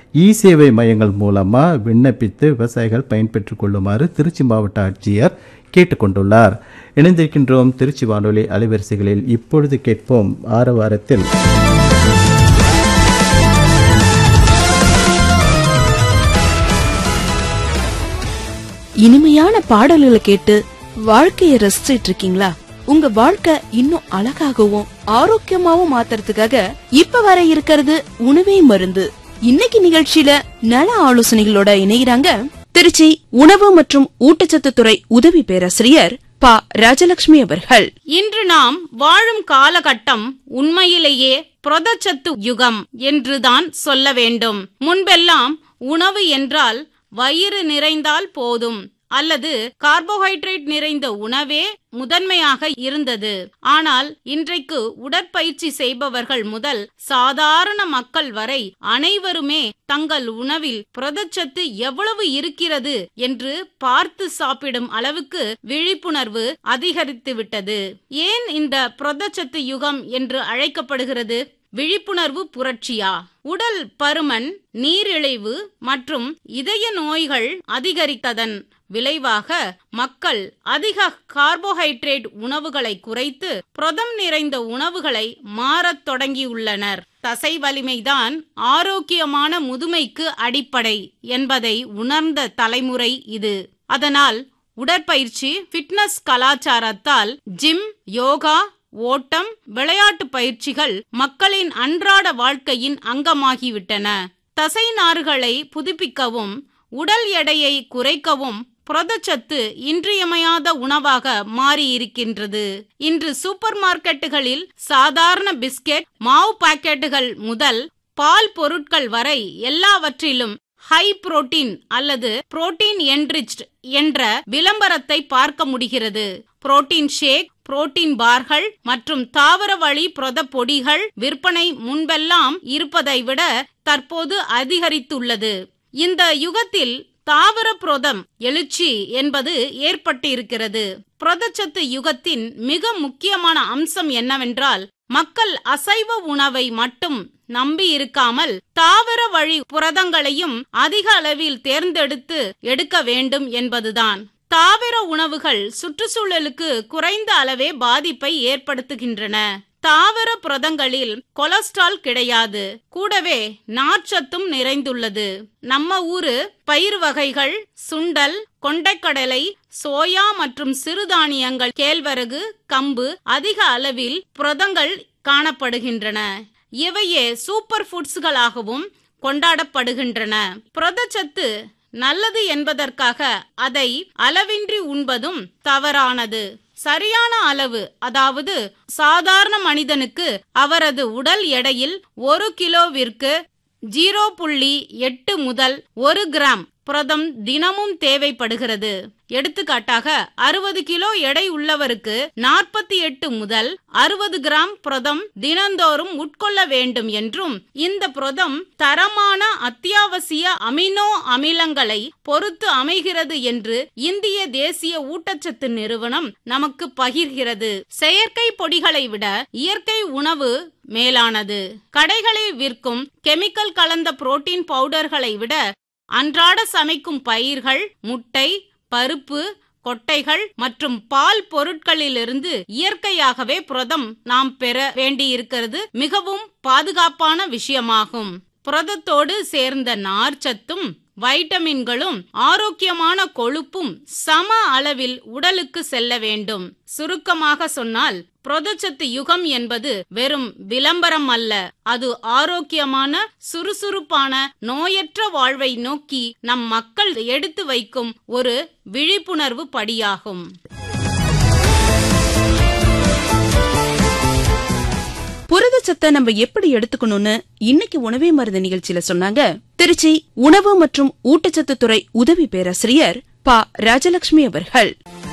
இ சேவை மையங்கள் மூலமா விண்ணப்பித்து விவசாயிகள் பயன்பெற்றுக் கொள்ளுமாறு திருச்சி மாவட்ட ஆட்சியர் கேட்டுக்கொண்டுள்ளார் இணைந்திருக்கின்றோம் திருச்சி வானொலி அலைவரிசைகளில் இப்பொழுது கேட்போம் ஆரவாரத்தில் இனிமையான பாடல்களை கேட்டு வாழ்க்கைய ரசிச்சிட்டு இருக்கீங்களா உங்க வாழ்க்கை இன்னும் அழகாகவும் ஆரோக்கியமாவும் மாத்துறதுக்காக இப்ப வர இருக்கிறது உணவே மருந்து இன்னைக்கு நிகழ்ச்சியில நல ஆலோசனைகளோட இணைகிறாங்க திருச்சி உணவு மற்றும் ஊட்டச்சத்து துறை உதவி பேராசிரியர் பா ராஜலட்சுமி அவர்கள் இன்று நாம் வாழும் காலகட்டம் உண்மையிலேயே புரதச்சத்து யுகம் என்றுதான் சொல்ல வேண்டும் முன்பெல்லாம் உணவு என்றால் வயிறு நிறைந்தால் போதும் அல்லது கார்போஹைட்ரேட் நிறைந்த உணவே முதன்மையாக இருந்தது ஆனால் இன்றைக்கு உடற்பயிற்சி செய்பவர்கள் முதல் சாதாரண மக்கள் வரை அனைவருமே தங்கள் உணவில் புரதச்சத்து எவ்வளவு இருக்கிறது என்று பார்த்து சாப்பிடும் அளவுக்கு விழிப்புணர்வு அதிகரித்து விட்டது ஏன் இந்த புரதச்சத்து யுகம் என்று அழைக்கப்படுகிறது விழிப்புணர்வு புரட்சியா உடல் பருமன் நீரிழிவு மற்றும் இதய நோய்கள் அதிகரித்ததன் விளைவாக மக்கள் அதிக கார்போஹைட்ரேட் உணவுகளை குறைத்து புரதம் நிறைந்த உணவுகளை மாறத் தொடங்கியுள்ளனர் தசை வலிமைதான் ஆரோக்கியமான முதுமைக்கு அடிப்படை என்பதை உணர்ந்த தலைமுறை இது அதனால் உடற்பயிற்சி ஃபிட்னஸ் கலாச்சாரத்தால் ஜிம் யோகா ஓட்டம் விளையாட்டு பயிற்சிகள் மக்களின் அன்றாட வாழ்க்கையின் அங்கமாகிவிட்டன தசை நார்களை புதுப்பிக்கவும் உடல் எடையை குறைக்கவும் புரதச்சத்து இன்றியமையாத உணவாக மாறியிருக்கின்றது இன்று சூப்பர் மார்க்கெட்டுகளில் சாதாரண பிஸ்கெட் மாவு பாக்கெட்டுகள் முதல் பால் பொருட்கள் வரை எல்லாவற்றிலும் ஹை புரோட்டீன் அல்லது புரோட்டீன் என்ரிச்ட் என்ற விளம்பரத்தை பார்க்க முடிகிறது புரோட்டீன் ஷேக் புரோட்டீன் பார்கள் மற்றும் தாவர வழி புரத பொடிகள் விற்பனை முன்பெல்லாம் இருப்பதை விட தற்போது அதிகரித்துள்ளது இந்த யுகத்தில் தாவர புரதம் எழுச்சி என்பது ஏற்பட்டிருக்கிறது புரதச்சத்து யுகத்தின் மிக முக்கியமான அம்சம் என்னவென்றால் மக்கள் அசைவ உணவை மட்டும் நம்பி இருக்காமல் தாவர வழி புரதங்களையும் அதிக அளவில் தேர்ந்தெடுத்து எடுக்க வேண்டும் என்பதுதான் தாவர உணவுகள் சுற்றுச்சூழலுக்கு குறைந்த அளவே பாதிப்பை ஏற்படுத்துகின்றன தாவர புரதங்களில் கொலஸ்ட்ரால் கிடையாது கூடவே நார்ச்சத்தும் நிறைந்துள்ளது நம்ம ஊரு பயிர் வகைகள் சுண்டல் கொண்டைக்கடலை சோயா மற்றும் சிறுதானியங்கள் கேழ்வரகு கம்பு அதிக அளவில் புரதங்கள் காணப்படுகின்றன இவையே சூப்பர் ஃபுட்ஸ்களாகவும் கொண்டாடப்படுகின்றன புரதச்சத்து நல்லது என்பதற்காக அதை அளவின்றி உண்பதும் தவறானது சரியான அளவு அதாவது சாதாரண மனிதனுக்கு அவரது உடல் எடையில் ஒரு கிலோவிற்கு ஜீரோ புள்ளி எட்டு முதல் ஒரு கிராம் புரதம் தினமும் தேவைப்படுகிறது எடுத்துக்காட்டாக அறுபது கிலோ எடை உள்ளவருக்கு நாற்பத்தி எட்டு முதல் அறுபது கிராம் புரதம் தினந்தோறும் உட்கொள்ள வேண்டும் என்றும் இந்த புரதம் தரமான அத்தியாவசிய அமினோ அமிலங்களை பொறுத்து அமைகிறது என்று இந்திய தேசிய ஊட்டச்சத்து நிறுவனம் நமக்கு பகிர்கிறது செயற்கை பொடிகளை விட இயற்கை உணவு மேலானது கடைகளில் விற்கும் கெமிக்கல் கலந்த புரோட்டீன் பவுடர்களை விட அன்றாட சமைக்கும் பயிர்கள் முட்டை பருப்பு கொட்டைகள் மற்றும் பால் பொருட்களிலிருந்து இயற்கையாகவே புரதம் நாம் பெற வேண்டியிருக்கிறது மிகவும் பாதுகாப்பான விஷயமாகும் புரதத்தோடு சேர்ந்த நார்ச்சத்தும் வைட்டமின்களும் ஆரோக்கியமான கொழுப்பும் சம அளவில் உடலுக்கு செல்ல வேண்டும் சுருக்கமாக சொன்னால் புரதச்சத்து யுகம் என்பது வெறும் விளம்பரம் அல்ல அது ஆரோக்கியமான சுறுசுறுப்பான நோயற்ற வாழ்வை நோக்கி நம் மக்கள் எடுத்து வைக்கும் ஒரு விழிப்புணர்வு படியாகும் புரதச்சத்தை நம்ம எப்படி எடுத்துக்கணும்னு இன்னைக்கு உணவே மருந்து நிகழ்ச்சியில சொன்னாங்க திருச்சி உணவு மற்றும் ஊட்டச்சத்து துறை உதவி பேராசிரியர் பா ராஜலட்சுமி அவர்கள்